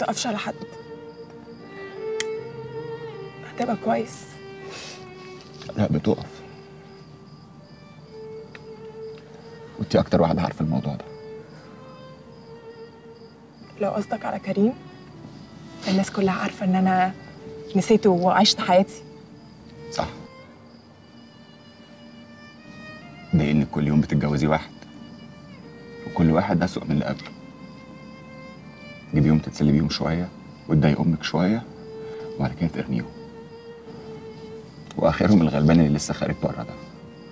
تقفش على حد هتبقى كويس لا بتقف وانتي اكتر واحده عارفه الموضوع ده لو قصدك على كريم فالناس كلها عارفه ان انا نسيته وعشت حياتي صح ده انك كل يوم بتتجوزي واحد وكل واحد اسوأ من اللي قبله تجيبيهم تتسلي بيهم شويه وتضايق امك شويه وبعد كده ترميهم واخرهم الغلبان اللي لسه خارج بره ده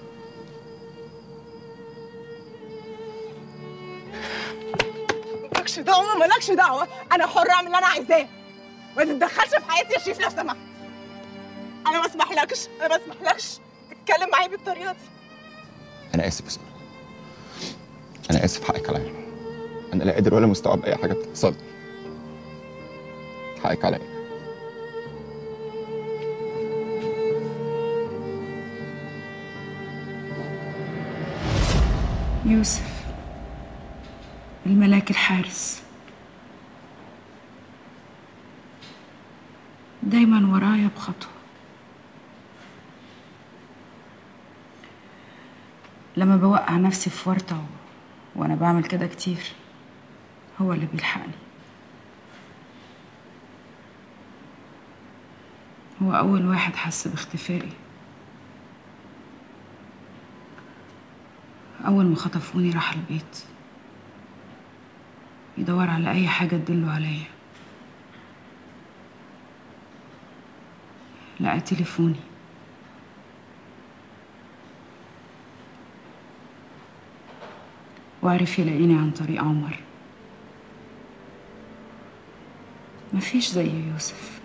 مالكش دعوه مالكش دعوه انا حره اعمل اللي انا عايزاه ما تتدخلش في حياتي يا شريف لو سمحت انا ما اسمحلكش انا ما اسمحلكش تتكلم معايا بالطريقه دي انا اسف يا ساره انا اسف حقك عليا انا لا قادر ولا مستوعب اي حاجه بتحصل حقك عليا يوسف الملاك الحارس دايما ورايا بخطوة لما بوقع نفسي في ورطة و... وأنا بعمل كده كتير هو اللي بيلحقني هو أول واحد حس باختفائي أول ما خطفوني راح البيت يدور على أي حاجة تدله عليا لقى تليفوني وعرف يلاقيني عن طريق عمر مفيش زي يوسف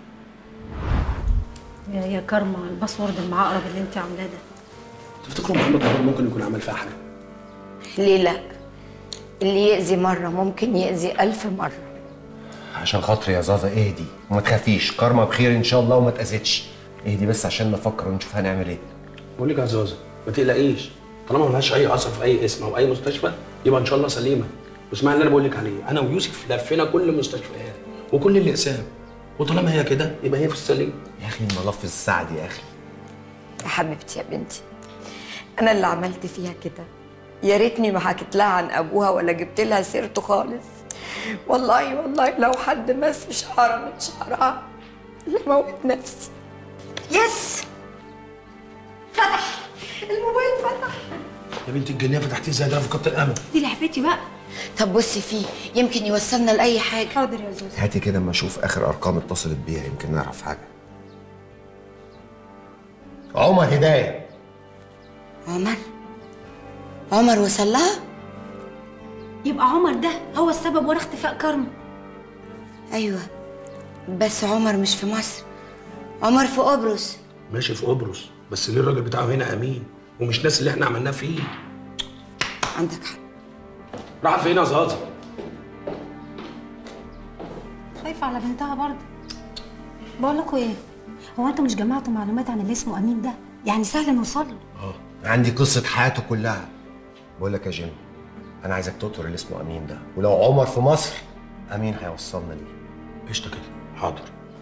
يا يا كارما الباسورد المعقرب اللي انت عاملاه ده تفتكروا محمد رمضان ممكن يكون عمل فيها حاجه ليه لا اللي يأذي مرة ممكن يأذي ألف مرة عشان خاطري يا زازا اهدي وما تخافيش كارما بخير ان شاء الله وما تاذتش اهدي بس عشان نفكر ونشوف هنعمل ايه بقول لك يا زازا ما تقلقيش طالما ملهاش اي اثر في اي اسم او اي مستشفى يبقى ان شاء الله سليمه واسمعي اللي انا بقول لك عليه انا ويوسف لفينا كل المستشفيات وكل الاقسام وطالما هي كده يبقى هي في السليم يا اخي الملف السعد يا اخي يا حبيبتي يا بنتي أنا اللي عملت فيها كده يا ريتني ما حكيت لها عن أبوها ولا جبت لها سيرته خالص والله والله لو حد مس شعرة من شعرها لموت نفسي يس فتح الموبايل فتح يا بنتي الجنيه فتحتيه ازاي ده في كابتن الامل دي لعبتي بقى طب بصي فيه يمكن يوصلنا لأي حاجة حاضر يا زوزو هاتي كده اما اشوف اخر ارقام اتصلت بيها يمكن نعرف حاجه عمر هدايه عمر عمر وصل لها؟ يبقى عمر ده هو السبب ورا اختفاء كارما أيوة بس عمر مش في مصر عمر في قبرص ماشي في قبرص بس ليه الراجل بتاعه هنا امين ومش ناس اللي احنا عملناه فيه عندك حق راح فين يا زازا خايفة على بنتها برضه بقول لكم ايه هو انتوا مش جمعتوا معلومات عن اللي اسمه امين ده يعني سهل نوصل له اه عندي قصه حياته كلها بقول لك يا جيم انا عايزك تطور اللي اسمه امين ده ولو عمر في مصر امين هيوصلنا ليه قشطه كده حاضر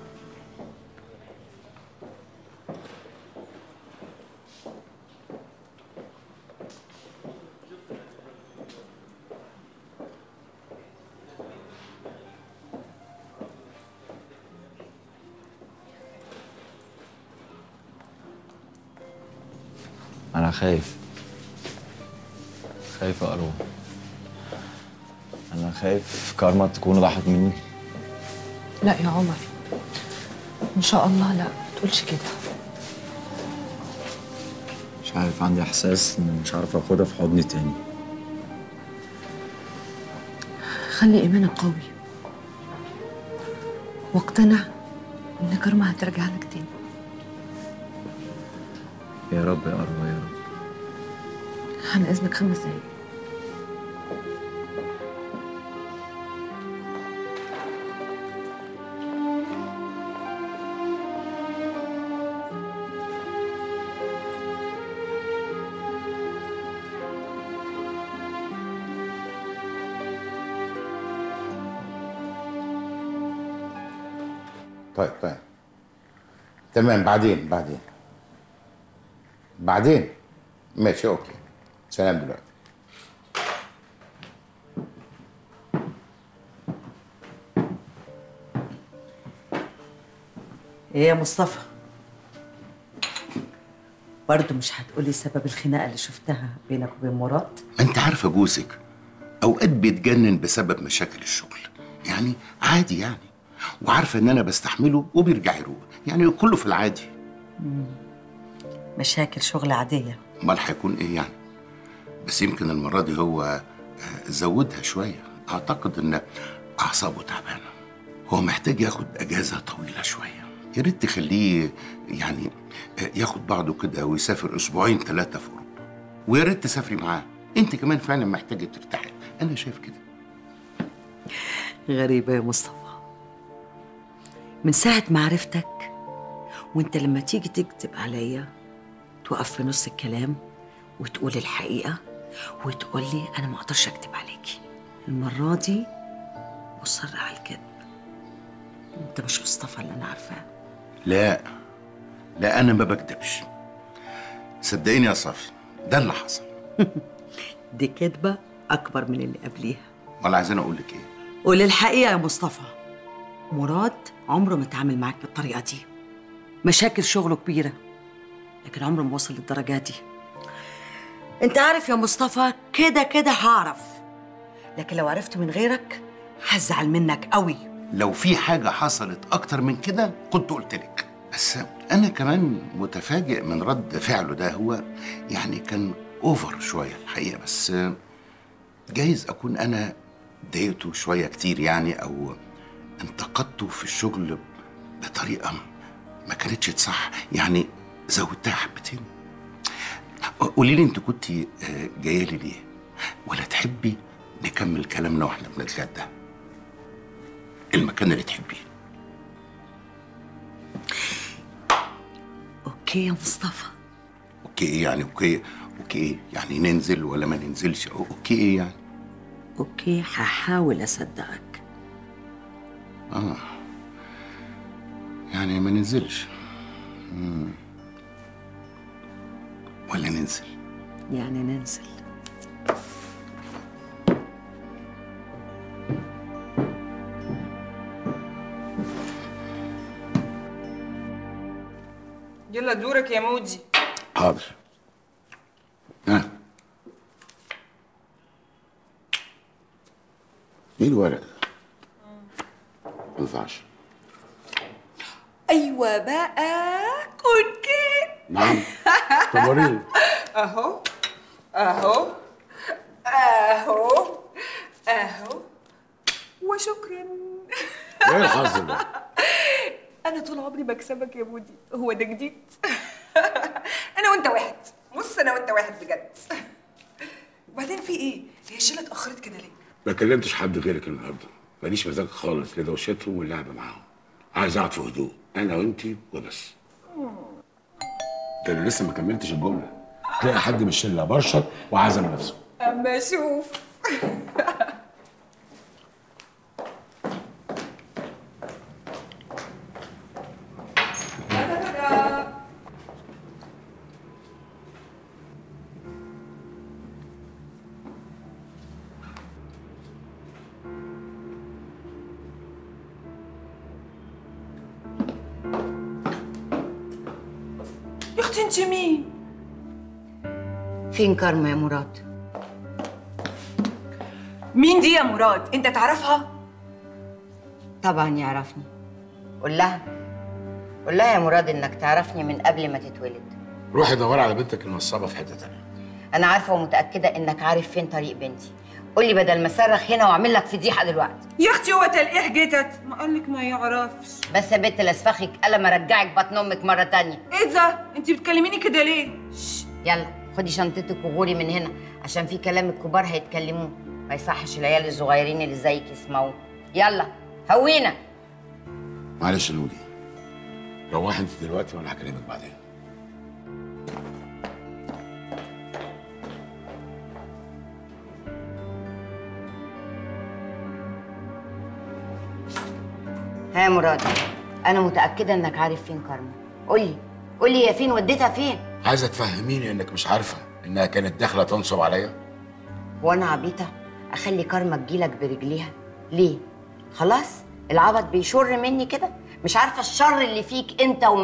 انا خايف خايف يا أروى انا خايف كارما تكون راحت مني لا يا عمر ان شاء الله لا ما تقولش كده مش عارف عندي احساس اني مش عارف اخدها في حضني تاني خلي ايمانك قوي واقتنع ان كرمة هترجع لك تاني يا رب يا أروى يا رب عن اذنك خمس دقايق طيب طيب تمام بعدين بعدين بعدين ماشي اوكي سلام دلوقتي ايه يا مصطفى برضه مش هتقولي سبب الخناقه اللي شفتها بينك وبين مراد ما انت عارفه جوزك اوقات بيتجنن بسبب مشاكل الشغل يعني عادي يعني وعارفه ان انا بستحمله وبيرجع يروق يعني كله في العادي مشاكل شغل عاديه امال هيكون ايه يعني بس يمكن المره دي هو آه، زودها شويه اعتقد ان اعصابه تعبانه هو محتاج ياخد اجازه طويله شويه يا ريت تخليه يعني آه، ياخد بعضه كده ويسافر اسبوعين ثلاثه في اوروبا ويا ريت تسافري معاه انت كمان فعلا محتاجه ترتاحي انا شايف كده غريبه يا مصطفى من ساعه ما عرفتك وانت لما تيجي تكذب عليا توقف في نص الكلام وتقول الحقيقه وتقول لي انا ما اقدرش اكذب عليكي المره دي مصر على الكذب انت مش مصطفى اللي انا عارفاه لا لا انا ما بكدبش صدقيني يا صافي ده اللي حصل دي كذبه اكبر من اللي قبليها ولا عايزين اقول لك ايه قول الحقيقة يا مصطفى مراد عمره ما اتعامل معاك بالطريقة دي مشاكل شغله كبيرة لكن عمره ما وصل للدرجة دي انت عارف يا مصطفى كده كده هعرف لكن لو عرفت من غيرك هزعل منك قوي لو في حاجة حصلت أكتر من كده كنت قلت لك بس أنا كمان متفاجئ من رد فعله ده هو يعني كان أوفر شوية الحقيقة بس جايز أكون أنا ضايقته شوية كتير يعني أو انتقدته في الشغل بطريقة ما كانتش صح يعني زودتها حبتين قولي لي أنت كنت جاية لي ليه؟ ولا تحبي نكمل كلامنا واحنا بنتغدى؟ المكان اللي تحبيه اوكي يا مصطفى اوكي ايه يعني اوكي اوكي ايه يعني ننزل ولا ما ننزلش أو اوكي ايه يعني اوكي هحاول اصدقك اه يعني ما ننزلش مم. ولا ننزل يعني ننزل يلا دورك يا مودي حاضر ها ايه الورق ده؟ ما ينفعش ايوه بقى كن كده نعم طب وريني اهو اهو اهو اهو وشكرا ايه الحظ ده؟ انا طول عمري بكسبك يا مودي هو ده جديد انا وانت واحد بص انا وانت واحد بجد وبعدين في ايه هي الشله اتاخرت كده ليه ما كلمتش حد غيرك النهارده ماليش مزاج خالص لدوشتهم واللعب معاهم عايز اقعد في هدوء انا وانتي وبس ده انا لسه ما كملتش الجمله تلاقي حد من الشله برشط وعزم نفسه اما اشوف يا اختي انت مين فين كارما يا مراد مين دي يا مراد انت تعرفها طبعا يعرفني قول لها قول لها يا مراد انك تعرفني من قبل ما تتولد روحي دوري على بنتك النصابه في حته تانيه انا عارفه ومتاكده انك عارف فين طريق بنتي قول لي بدل ما اصرخ هنا واعمل لك فضيحه دلوقتي يا اختي هو تلقيح جتت ما قالك ما يعرفش بس يا بنت لاسفخك قلم ارجعك بطن امك مره تانية ايه ده انت بتكلميني كده ليه يلا خدي شنطتك وغوري من هنا عشان في كلام الكبار هيتكلموه ما يصحش العيال الصغيرين اللي زيك يسمعوه يلا هوينا معلش يا نودي روحي انت دلوقتي وانا هكلمك بعدين ها يا مراد انا متاكده انك عارف فين كارما قولي قولي هي فين وديتها فين عايزه تفهميني انك مش عارفه انها كانت داخله تنصب عليا وانا عبيطه اخلي كارما تجيلك برجليها ليه خلاص العبط بيشر مني كده مش عارفه الشر اللي فيك انت